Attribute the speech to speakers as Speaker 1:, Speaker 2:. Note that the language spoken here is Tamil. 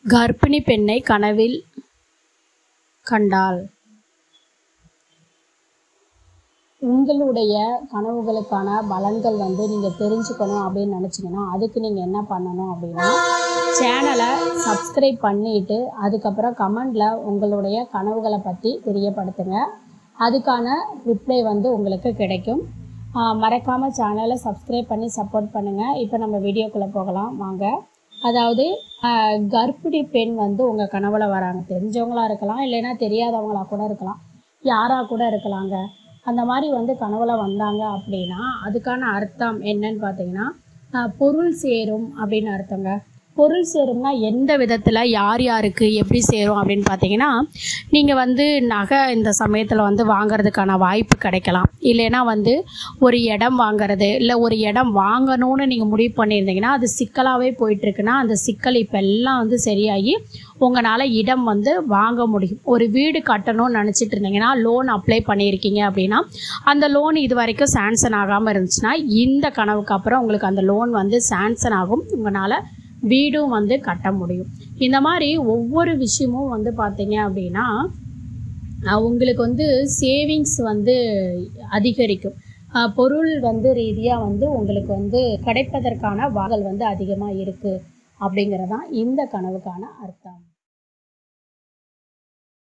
Speaker 1: கர்ப்பிணி பெண்ணை கனவில் கண்டாள் உங்களுடைய கனவுகளுக்கான பலன்கள் வந்து நீங்கள் தெரிஞ்சுக்கணும் அப்படின்னு நினச்சிங்கன்னா அதுக்கு நீங்கள் என்ன பண்ணணும் அப்படின்னா சேனலை சப்ஸ்கிரைப் பண்ணிவிட்டு அதுக்கப்புறம் கமெண்டில் உங்களுடைய கனவுகளை பற்றி தெரியப்படுத்துங்க அதுக்கான ரிப்ளை வந்து உங்களுக்கு கிடைக்கும் மறக்காமல் சேனலை சப்ஸ்கிரைப் பண்ணி சப்போர்ட் பண்ணுங்கள் இப்போ நம்ம வீடியோக்குள்ளே போகலாம் வாங்க அதாவது ஆஹ், கர்ப்பிணி பெண் வந்து உங்கள் கனவுல வராங்க தெரிஞ்சவங்களா இருக்கலாம் இல்லைன்னா தெரியாதவங்களா கூட இருக்கலாம் யாராக கூட இருக்கலாங்க அந்த மாதிரி வந்து கனவுல வந்தாங்க அப்படின்னா அதுக்கான அர்த்தம் என்னன்னு பார்த்தீங்கன்னா ஆஹ், பொருள் சேரும் அப்படின்னு அர்த்தங்க பொருள் சேரும்னா எந்த விதத்தில் யார் யாருக்கு எப்படி சேரும் அப்படின்னு பார்த்தீங்கன்னா நீங்கள் வந்து நகை இந்த சமயத்தில் வந்து வாங்குறதுக்கான வாய்ப்பு கிடைக்கலாம் இல்லைன்னா வந்து ஒரு இடம் வாங்குறது இல்லை ஒரு இடம் வாங்கணும்னு நீங்கள் முடிவு பண்ணியிருந்தீங்கன்னா அது சிக்கலாகவே போயிட்டுருக்குன்னா அந்த சிக்கல் இப்போ எல்லாம் வந்து சரியாகி உங்களால் இடம் வந்து வாங்க முடியும் ஒரு வீடு கட்டணும்னு நினச்சிட்டு இருந்தீங்கன்னா லோன் அப்ளை பண்ணியிருக்கீங்க அப்படின்னா அந்த லோன் இது வரைக்கும் சாங்ஷன் ஆகாமல் இருந்துச்சுன்னா இந்த கனவுக்கு அப்புறம் உங்களுக்கு அந்த லோன் வந்து சாங்ஷன் ஆகும் உங்களால் வீடும் வந்து கட்ட முடியும் இந்த மாதிரி ஒவ்வொரு விஷயமும் வந்து பார்த்தீங்க அப்படின்னா அஹ் உங்களுக்கு வந்து சேவிங்ஸ் வந்து அதிகரிக்கும் அஹ் பொருள் வந்து ரீதியாக வந்து உங்களுக்கு வந்து கிடைப்பதற்கான வாகல் வந்து அதிகமாக இருக்குது அப்படிங்கிறதான் இந்த கனவுக்கான அர்த்தம்